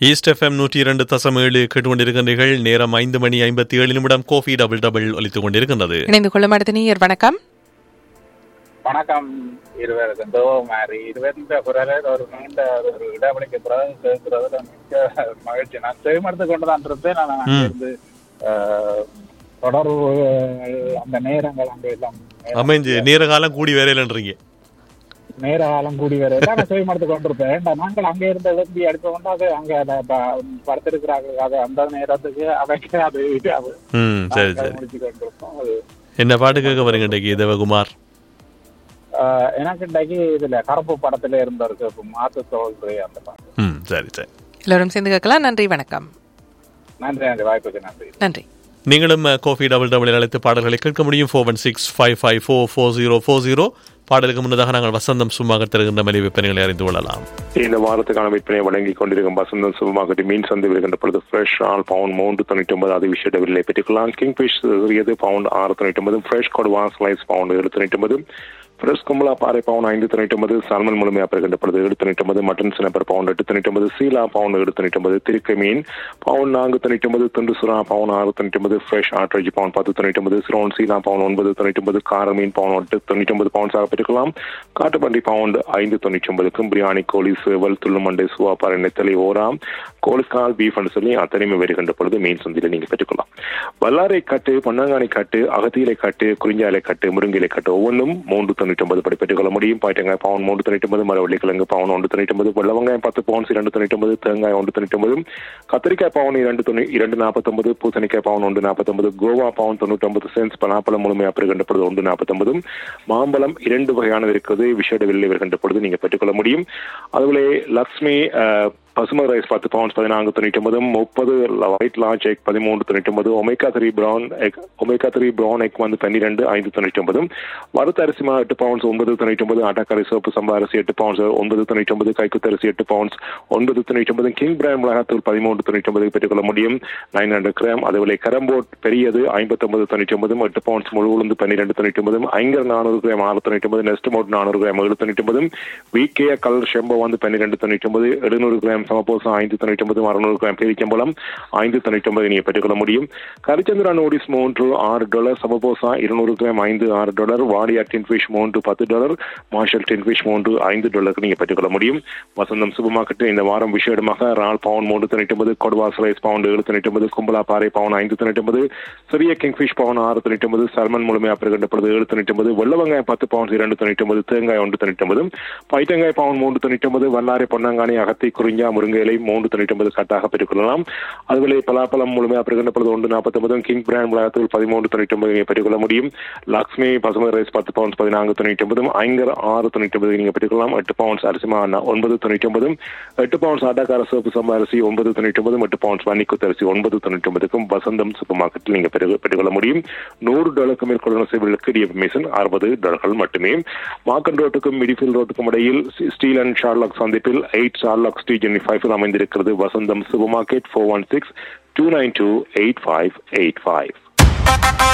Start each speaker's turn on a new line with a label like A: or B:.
A: east FM நூற்றி இரண்டு தசம் ஏழு கேட்டுக்கொண்டிருக்கின்றீர்கள் நேரம் ஐந்து மணி ஐம்பத்தி ஏழு நிமிடம் கோஃபி டபுள் டபுள் ஒலித்துக் கொண்டிருக்கின்றது
B: இணைந்து கொள்ளும் அடுத்த நீர் வணக்கம்
C: வணக்கம் இருவருக்கு இந்த மாதிரி இருவருன்ற குரலை ஒரு நீண்ட ஒரு இடைவெளிக்கு பிறகு கேட்கறதுல மிக்க மகிழ்ச்சி நான் செவிமடுத்து கொண்டு தான் இருப்பேன் நான் அங்கிருந்து ஆஹ், தொடர்பு அந்த நேரங்கள் அங்க எல்லாம்
A: அமைஞ்சு நேர காலம் கூடி வேறையிலன்றீங்க
C: நேர காலம் கூடி வர நான் செவிமடுத்து கொண்டிருப்பேன் ஏன்டா, நாங்கள் அங்க இருந்த எழுப்பி அடிப்ப கொண்டு அது அங்க அந்த ப- படுத்திருக்கிறார்கள் அது அந்த நேரத்துக்கு அவைக்கு அது இது அது
A: ம் சரி
C: நாங்கள்
A: சரி
C: முடிச்சு கொண்டிருப்போம் அது
A: என்ன பாட்டு கேட்க வரீங்க இன்றைக்கு தேவகுமார்
C: ஆஹ், எனக்கு இன்றைக்கு இதுல கருப்பு படத்துல இருந்த இருக்கு இப்ப மாத்து தோல்வி அந்த பாட்டு
A: ம் சரி சரி
B: எல்லோரும் சேர்ந்து கேட்கலாம் நன்றி வணக்கம்
C: நன்றி நன்றி வாய்ப்புக்கு நன்றி
B: நன்றி
A: நீங்களும் கோஃபி டபுள் டபுள் அழைத்து பாடல்களை கேட்க முடியும் four one six five five four four zero four zero பாடலுக்கு முன்னதாக நாங்கள் வசந்தம் சும்மாக தருகின்ற மலை விற்பனைகளை அறிந்து கொள்ளலாம்
D: இந்த வாரத்துக்கான விற்பனை வழங்கி கொண்டிருக்கும் வசந்தம் சுபமாகட்டி மீன் சந்தை வருகின்ற பொழுது ஃப்ரெஷ் ஆல் பவுண்ட் மூன்று தொண்ணூற்றி ஒன்பது அது விஷய விலை பெற்றுக்கலாம் கிங் ஃபிஷ் சிறியது பவுண்ட் ஆறு தொண்ணூற்றி ஒன்பது ஃப்ரெஷ் கொடுவா ஸ்லைஸ் பவுண்ட் ஏழு தொண்ணூற்றி ஒன்பது ஃப்ரெஷ் கும்பலா பாறை பவுண்ட் ஐந்து தொண்ணூற்றி ஒன்பது சால்மன் முழுமையாக பெறுகின்ற பொழுது ஏழு தொண்ணூற்றி ஒன்பது மட்டன் சினப்பர் பவுண்ட் எட்டு தொண்ணூற்றி ஒன்பது சீலா பவுண்ட் ஏழு தொண்ணூற்றி ஒன்பது திருக்கை மீன் பவுண்ட் நான்கு தொண்ணூற்றி ஒன்பது துண்டு சுறா பவுண்ட் ஆறு தொண்ணூற்றி ஒன்பது ஃப்ரெஷ் ஆட்ரேஜ் பவுண்ட் பத்து தொண்ணூற்றி ஒன்பது சிரோன் சீலா பவுண்ட் ஒன்பது தொண்ணூற்றி ஒன்பது கார மீன் பவுண்ட் எட்டு தொண்ணூற்றி ஒன்பது பவுண்ட்ஸாக பெற்றுக்கலாம் காட்டுப்பண்டி பவுண்ட் ஐந்து தொண்ணூற்றி ஒன்பதுக்கும் பிரியாணி கோழி சேவல் துள்ளுமண்டை சுவாப்பாறை நெத்தலி ஓராம் கோழிக்கால் பீஃப் சொல்லி அத்தனையுமே வருகின்ற பொழுது மீன் சந்தையில் நீங்க பெற்றுக்கொள்ளலாம் வல்லாரை கட்டு பொன்னாங்கானை கட்டு அகத்தியிலை கட்டு குறிஞ்சாலை கட்டு முருங்கிலை கட்டு ஒவ்வொன்றும் மூன்று தொண்ணூற்றி ஒன்பது படி பெற்றுக்கொள்ள முடியும் பாய்ட்டங்காய் பவுன் மூன்று தொண்ணூற்றி ஒன்பது மரவள்ளிக்கிழங்கு பவுன் ஒன்று தொண்ணூற்றி ஒன்பது வெள்ளவங்காயம் பத்து பவுன்ஸ் இரண்டு தொண்ணூற்றி ஒன்பது தேங்காய் ஒன்று தொண்ணூற்றி ஒன்பது கத்திரிக்காய் பவுன் இரண்டு தொண்ணூ இரண்டு நாற்பத்தொன்பது பூசணிக்காய் பவுன் ஒன்று நாற்பத்தொன்பது கோவா பவுன் தொண்ணூற்றி ஒன்பது சென்ஸ் பலாப்பழம் முழுமையாக பெறுகின்ற பொழுது ஒன்று நாற்பத்தொன்பது மாம்பழம் இரண்டு வகையானது இருக்கிறது விஷேட வில்லை வருகின்ற பொழுது நீங்க பெற்றுக்கொள்ள முடியும் அதுபோல லக்ஷ்மி அஹ், பசுமை ரைஸ் பத்து பவுண்ட்ஸ் பதினான்கு தொண்ணூற்றி ஒன்பது முப்பது ஒயிட் லான்ச் எக் பதிமூன்று தொண்ணூற்றி ஒன்பது omega three brown egg omega three brown egg வந்து பன்னிரெண்டு ஐந்து தொண்ணூற்றி ஒன்பது வறுத்த அரிசி மா எட்டு பவுண்ட்ஸ் ஒன்பது தொண்ணூற்றி ஒன்பது ஆட்டாக்கரை சிவப்பு சம்பா அரிசி எட்டு பவுண்ட்ஸ் ஒன்பது தொண்ணூற்றி ஒன்பது கைக்குத்து அரிசி எட்டு பவுண்ட்ஸ் ஒன்பது தொண்ணூற்றி ஒன்பது கிங் பிராண்ட் மிளகாத்தூள் பதிமூன்று தொண்ணூற்றி ஒன்பது பெற்றுக்கொள்ள முடியும் நைன் ஹண்ட்ரட் கிராம் அதுபோல கரம்போட் பெரியது ஐம்பத்தொன்பது தொண்ணூற்றி ஒன்பது எட்டு பவுண்ட்ஸ் முழு உளுந்து பன்னிரெண்டு தொண்ணூற்றி ஒன்பது ஐங்கர் நானூறு கிராம் ஆறு தொண்ணூற்றி ஒன்பது நெஸ்ட் மோட் நானூறு கிராம் ஏழு தொண்ணூற்றி ஒன்பது விகே கலர் ஷெம்போ வந்து பன்னிரெண்டு தொண்ணூற்றி ஒன்பது எழுநூறு கிராம் சமபோசம் ஐந்து தொண்ணூற்றி ஒன்பது அறுநூறு கிராம் பேரிக்கம்பலம் ஐந்து தொண்ணூற்றி ஒன்பது நீங்கள் பெற்றுக்கொள்ள முடியும் கரிச்சந்திரா நோடிஸ் மூன்று ஆறு டாலர் சமபோசா இருநூறு கிராம் ஐந்து ஆறு டாலர் வாடியா டின் ஃபிஷ் மூன்று பத்து டாலர் மார்ஷல் டின் ஃபிஷ் மூன்று ஐந்து டாலருக்கு நீங்கள் பெற்றுக்கொள்ள முடியும் வசந்தம் சூப்பர் மார்க்கெட் இந்த வாரம் விசேடமாக ரால் பவுன் மூன்று தொண்ணூற்றி ஒன்பது கொடுவாஸ் ரைஸ் பவுண்ட் ஏழு தொண்ணூற்றி ஒன்பது கும்பலா பாறை பவுன் ஐந்து தொண்ணூற்றி ஒன்பது சிறிய கிங் ஃபிஷ் பவுன் ஆறு தொண்ணூற்றி ஒன்பது சல்மன் முழுமையாக பெறுகின்ற பொழுது ஏழு தொண்ணூற்றி ஒன்பது வெள்ள வெங்காயம் பத்து பவுன்ஸ் இரண்டு தொண்ணூற்றி ஒன்பது தேங்காய் ஒன்று தொண்ணூற்றி ஒன்பது பைத்தங்காய் பவுன் மூன்று தொண்ணூற்றி ஒன்பது வல்லாரை பொன்னாங்கானி அகத்தி குறிஞ்சா முருங்கை இலை மூன்று தொண்ணூற்றி ஒன்பது கட்டாக பெற்றுக்கொள்ளலாம் அதுபோல பலாப்பழம் முழுமையாக பெறுகின்ற பொழுது ஒன்று நாற்பத்தொன்பது கிங் பிராண்ட் மிளகாத்தூள் பதிமூன்று தொண்ணூற்றி ஒன்பது நீங்கள் பெற்றுக்கொள்ள முடியும் லக்ஷ்மி பசுமை ரைஸ் பத்து பவுன்ஸ் பதினான்கு தொண்ணூற்றி ஒன்பதும் ஐங்கர் ஆறு தொண்ணூற்றி ஒன்பது நீங்கள் பெற்றுக்கொள்ளலாம் எட்டு பவுன்ஸ் அரிசிமா ஒன்பது தொண்ணூற்றி ஒன்பது எட்டு பவுன்ஸ் ஆட்டாக்கார சிவப்பு சம்பா அரிசி ஒன்பது தொண்ணூற்றி ஒன்பது எட்டு பவுன்ஸ் வன்னிக்குத்து அரிசி ஒன்பது தொண்ணூற்றி ஒன்பதுக்கும் வசந்தம் சூப்பர் மார்க்கெட்டில் நீங்கள் பெற்று பெற்றுக்கொள்ள முடியும் நூறு டாலருக்கு மேற்கொள்ள செய்வதற்கு டிஎஃப்மிஷன் அறுபது டாலர்கள் மட்டுமே மார்க்கன் ரோட்டுக்கும் மிடிஃபீல் ரோட்டுக்கும் இடையில் ஸ்டீல் அண்ட் ஷார்லாக் சந்திப்பில் எயிட் ஷார்லாக் ஸ்ட்ரீட் ஜெனி ஃபைவ் அமைந்திருக்கிறது Vasantham super market four one six two nine two eight five eight five